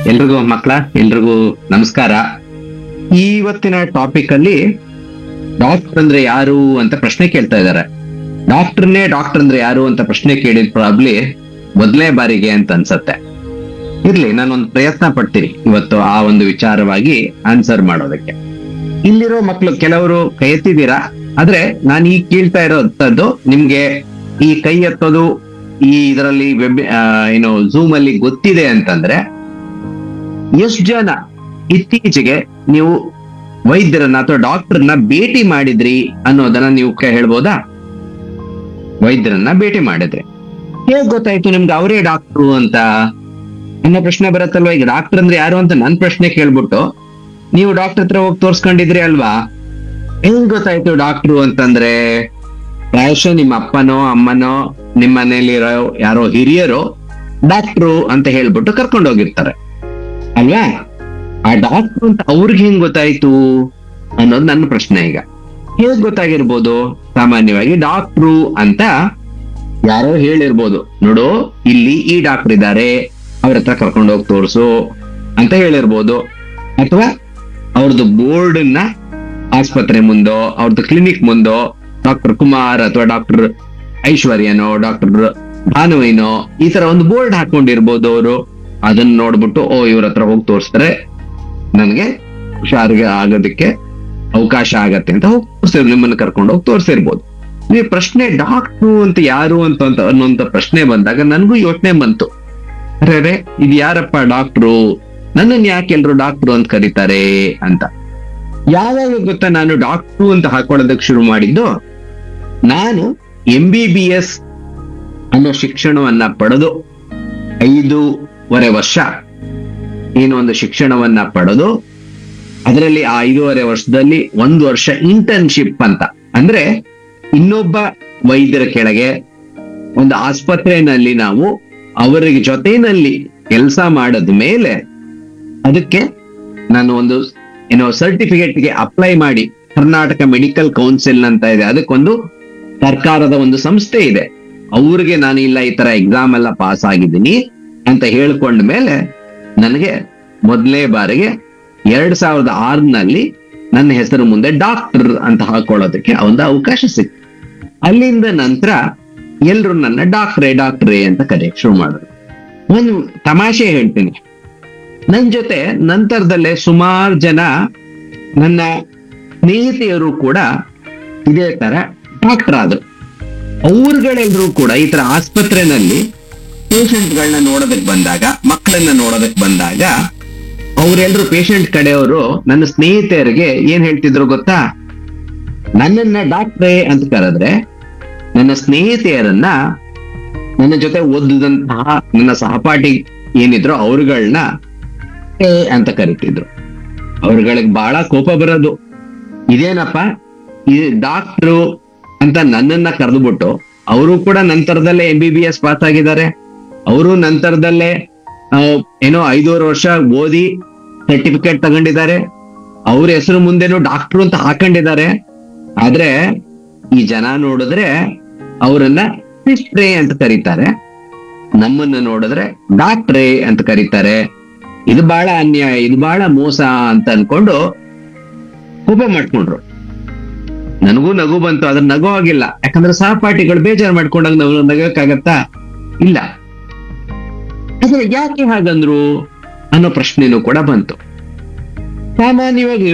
ಎಲ್ರಿಗೂ ಮಕ್ಕಳ ಎಲ್ರಿಗೂ ನಮಸ್ಕಾರ ಇವತ್ತಿನ ಟಾಪಿಕ್ ಅಲ್ಲಿ ಡಾಕ್ಟರ್ ಅಂದ್ರೆ ಯಾರು ಅಂತ ಪ್ರಶ್ನೆ ಕೇಳ್ತಾ ಇದ್ದಾರೆ ಡಾಕ್ಟರ್ನೇ ಡಾಕ್ಟರ್ ಅಂದ್ರೆ ಯಾರು ಅಂತ ಪ್ರಶ್ನೆ ಕೇಳಿದ್ ಪ್ರಾಬ್ಲಿ ಮೊದಲನೇ ಬಾರಿಗೆ ಅಂತ ಅನ್ಸತ್ತೆ ಇರ್ಲಿ ನಾನೊಂದು ಪ್ರಯತ್ನ ಪಡ್ತೀನಿ ಇವತ್ತು ಆ ಒಂದು ವಿಚಾರವಾಗಿ ಆನ್ಸರ್ ಮಾಡೋದಕ್ಕೆ ಇಲ್ಲಿರೋ ಮಕ್ಕಳು ಕೆಲವರು ಕೈ ಎತ್ತಿದ್ದೀರಾ ಆದ್ರೆ ನಾನು ಈಗ ಕೇಳ್ತಾ ಇರೋಂಥದ್ದು ನಿಮ್ಗೆ ಈ ಕೈ ಎತ್ತೋದು ಈ ಇದರಲ್ಲಿ ವೆಬ್ ಏನು ಝೂಮ್ ಅಲ್ಲಿ ಗೊತ್ತಿದೆ ಅಂತಂದ್ರೆ ಎಷ್ಟು ಜನ ಇತ್ತೀಚೆಗೆ ನೀವು ವೈದ್ಯರನ್ನ ಅಥವಾ ಡಾಕ್ಟರ್ನ ಭೇಟಿ ಮಾಡಿದ್ರಿ ಅನ್ನೋದನ್ನ ನೀವು ಕೆ- ಹೇಳ್ಬೋದಾ ವೈದ್ಯರನ್ನ ಭೇಟಿ ಮಾಡಿದ್ರಿ ಹೇಗ್ ಗೊತ್ತಾಯ್ತು ನಿಮ್ಗೆ ಅವರೇ ಡಾಕ್ಟ್ರು ಅಂತ ಅನ್ನೋ ಪ್ರಶ್ನೆ ಬರುತ್ತಲ್ವಾ ಈಗ ಡಾಕ್ಟರ್ ಅಂದ್ರೆ ಯಾರು ಅಂತ ನನ್ ಪ್ರಶ್ನೆ ಕೇಳ್ಬಿಟ್ಟು ನೀವು ಡಾಕ್ಟರ್ ಹತ್ರ ಹೋಗಿ ತೋರ್ಸ್ಕೊಂಡಿದ್ರಿ ಅಲ್ವಾ ಹೆಂಗ್ ಗೊತ್ತಾಯ್ತು ಡಾಕ್ಟ್ರು ಅಂತಂದ್ರೆ ಪ್ರಾಯಶಃ ನಿಮ್ಮ ಅಪ್ಪನೋ ಅಮ್ಮನೋ ನಿಮ್ಮ ಮನೇಲಿರೋ ಯಾರೋ ಹಿರಿಯರು ಡಾಕ್ಟ್ರು ಅಂತ ಹೇಳ್ಬಿಟ್ಟು ಕರ್ಕೊಂಡು ಹೋಗಿರ್ತಾರೆ ಅಲ್ವಾ ಆ ಡಾಕ್ಟ್ರು ಅಂತ ಅವ್ರಿಗೆ ಹೆಂಗ್ ಗೊತ್ತಾಯ್ತು ಅನ್ನೋದು ನನ್ನ ಪ್ರಶ್ನೆ ಈಗ ಹೇಗ್ ಗೊತ್ತಾಗಿರ್ಬೋದು ಸಾಮಾನ್ಯವಾಗಿ ಡಾಕ್ಟ್ರು ಅಂತ ಯಾರೋ ಹೇಳಿರ್ಬೋದು ನೋಡು ಇಲ್ಲಿ ಈ ಡಾಕ್ಟರ್ ಇದ್ದಾರೆ ಅವ್ರ ಹತ್ರ ಕರ್ಕೊಂಡು ಹೋಗಿ ತೋರ್ಸು ಅಂತ ಹೇಳಿರ್ಬೋದು ಅಥವಾ ಅವ್ರದ್ದು ಬೋರ್ಡ್ ನ ಆಸ್ಪತ್ರೆ ಮುಂದೋ ಅವ್ರದ್ದು ಕ್ಲಿನಿಕ್ ಮುಂದೋ ಡಾಕ್ಟರ್ ಕುಮಾರ್ ಅಥವಾ ಡಾಕ್ಟರ್ ಐಶ್ವರ್ಯನೋ ಡಾಕ್ಟರ್ ಭಾನುವಿನೋ ಈ ತರ ಒಂದು ಬೋರ್ಡ್ ಹಾಕೊಂಡಿರ್ಬೋದು ಅವರು ಅದನ್ನ ನೋಡ್ಬಿಟ್ಟು ಓ ಇವ್ರ ಹತ್ರ ಹೋಗಿ ತೋರಿಸಿದ್ರೆ ನನಗೆ ಹುಷಾರಿಗೆ ಆಗೋದಕ್ಕೆ ಅವಕಾಶ ಆಗತ್ತೆ ಅಂತ ಹೋಗಿ ತೋರಿಸಿರ್ ನಿಮ್ಮನ್ನ ಕರ್ಕೊಂಡು ಹೋಗಿ ತೋರಿಸಿರ್ಬೋದು ಈ ಪ್ರಶ್ನೆ ಡಾಕ್ಟ್ರು ಅಂತ ಯಾರು ಅಂತ ಅಂತ ಅನ್ನೋಂತ ಪ್ರಶ್ನೆ ಬಂದಾಗ ನನಗೂ ಯೋಚನೆ ಬಂತು ಅರೆ ಅರೆ ಇದು ಯಾರಪ್ಪ ಡಾಕ್ಟ್ರು ನನ್ನನ್ನು ಯಾಕೆ ಎಲ್ರು ಡಾಕ್ಟ್ರು ಅಂತ ಕರೀತಾರೆ ಅಂತ ಯಾವಾಗ ಗೊತ್ತಾ ನಾನು ಡಾಕ್ಟ್ರು ಅಂತ ಹಾಕೊಳ್ಳೋದಕ್ಕೆ ಶುರು ಮಾಡಿದ್ದು ನಾನು ಎಂ ಬಿ ಬಿ ಎಸ್ ಅನ್ನೋ ಶಿಕ್ಷಣವನ್ನ ಪಡೆದು ಐದೂವರೆ ವರ್ಷ ಏನು ಒಂದು ಶಿಕ್ಷಣವನ್ನ ಪಡೆದು ಅದರಲ್ಲಿ ಆ ಐದೂವರೆ ವರ್ಷದಲ್ಲಿ ಒಂದು ವರ್ಷ ಇಂಟರ್ನ್ಶಿಪ್ ಅಂತ ಅಂದ್ರೆ ಇನ್ನೊಬ್ಬ ವೈದ್ಯರ ಕೆಳಗೆ ಒಂದು ಆಸ್ಪತ್ರೆಯಲ್ಲಿ ನಾವು ಅವರಿಗೆ ಜೊತೆನಲ್ಲಿ ಕೆಲಸ ಮಾಡದ ಮೇಲೆ ಅದಕ್ಕೆ ನಾನು ಒಂದು ಏನೋ ಸರ್ಟಿಫಿಕೇಟ್ಗೆ ಅಪ್ಲೈ ಮಾಡಿ ಕರ್ನಾಟಕ ಮೆಡಿಕಲ್ ಕೌನ್ಸಿಲ್ ಅಂತ ಇದೆ ಅದಕ್ಕೊಂದು ಸರ್ಕಾರದ ಒಂದು ಸಂಸ್ಥೆ ಇದೆ ಅವ್ರಿಗೆ ನಾನು ಇಲ್ಲ ಈ ತರ ಎಕ್ಸಾಮ್ ಎಲ್ಲ ಪಾಸ್ ಆಗಿದ್ದೀನಿ ಅಂತ ಹೇಳ್ಕೊಂಡ ಮೇಲೆ ನನಗೆ ಮೊದಲನೇ ಬಾರಿಗೆ ಎರಡ್ ಸಾವಿರದ ಆರ್ನಲ್ಲಿ ನನ್ನ ಹೆಸರು ಮುಂದೆ ಡಾಕ್ಟರ್ ಅಂತ ಹಾಕೊಳ್ಳೋದಕ್ಕೆ ಒಂದು ಅವಕಾಶ ಸಿಕ್ತು ಅಲ್ಲಿಂದ ನಂತರ ಎಲ್ರು ನನ್ನ ಡಾಕ್ಟ್ರೇ ಡಾಕ್ಟ್ರೇ ಅಂತ ಕರೆಯಕ್ ಶುರು ಮಾಡಿದ್ರು ಒಂದು ತಮಾಷೆ ಹೇಳ್ತೀನಿ ನನ್ ಜೊತೆ ನಂತರದಲ್ಲೇ ಸುಮಾರು ಜನ ನನ್ನ ಸ್ನೇಹಿತೆಯರು ಕೂಡ ಇದೇ ತರ ಡಾಕ್ಟರ್ ಆದ್ರು ಅವ್ರುಗಳೆಲ್ಲರೂ ಕೂಡ ಈ ತರ ಆಸ್ಪತ್ರೆನಲ್ಲಿ ಪೇಷಂಟ್ಗಳನ್ನ ನೋಡೋದಕ್ ಬಂದಾಗ ಮಕ್ಕಳನ್ನ ನೋಡೋದಕ್ ಬಂದಾಗ ಅವರೆಲ್ಲರೂ ಪೇಷಂಟ್ ಕಡೆಯವರು ನನ್ನ ಸ್ನೇಹಿತೆಯರಿಗೆ ಏನ್ ಹೇಳ್ತಿದ್ರು ಗೊತ್ತಾ ನನ್ನನ್ನ ಡಾಕ್ಟ್ರೇ ಅಂತ ಕರೆದ್ರೆ ನನ್ನ ಸ್ನೇಹಿತೆಯರನ್ನ ನನ್ನ ಜೊತೆ ಓದಿದಂತಹ ನನ್ನ ಸಹಪಾಠಿ ಏನಿದ್ರು ಅವ್ರುಗಳನ್ನ ಏ ಅಂತ ಕರಿತಿದ್ರು ಅವ್ರುಗಳಿಗೆ ಬಹಳ ಕೋಪ ಬರೋದು ಇದೇನಪ್ಪ ಈ ಡಾಕ್ಟ್ರು ಅಂತ ನನ್ನನ್ನ ಕರೆದ್ಬಿಟ್ಟು ಅವರು ಕೂಡ ನಂತರದಲ್ಲೇ M B B S pass ಆಗಿದ್ದಾರೆ ಅವರು ನಂತರದಲ್ಲೇ ಆ, ಏನೋ ಐದೂವರೆ ವರ್ಷ ಓದಿ ಸರ್ಟಿಫಿಕೇಟ್ ತಗೊಂಡಿದ್ದಾರೆ ಅವ್ರ ಹೆಸರು ಮುಂದೆನೂ ಡಾಕ್ಟ್ರು ಅಂತ ಹಾಕೊಂಡಿದ್ದಾರೆ ಆದ್ರೆ ಈ ಜನ ನೋಡಿದ್ರೆ ಅವರನ್ನ ಸಿಸ್ಟ್ರೇ ಅಂತ ಕರೀತಾರೆ ನಮ್ಮನ್ನ ನೋಡಿದ್ರೆ ಡಾಕ್ಟ್ರೇ ಅಂತ ಕರೀತಾರೆ ಇದು ಬಹಳ ಅನ್ಯಾಯ ಇದು ಬಹಳ ಮೋಸ ಅಂತ ಅನ್ಕೊಂಡು ಕೋಪ ಮಾಡ್ಕೊಂಡ್ರು ನನಗೂ ನಗು ಬಂತು ಅದ್ರ ನಗು ಆಗಿಲ್ಲ ಯಾಕಂದ್ರೆ ಸಹಪಾಠಿಗಳು ಬೇಜಾರು ಮಾಡ್ಕೊಂಡಾಗ ನಾವು ನಗಕ್ಕಾಗತ್ತಾ ಇಲ್ಲ ಆದ್ರೆ ಯಾಕೆ ಹಾಗಂದ್ರು ಅನ್ನೋ ಪ್ರಶ್ನೆನೂ ಕೂಡ ಬಂತು ಸಾಮಾನ್ಯವಾಗಿ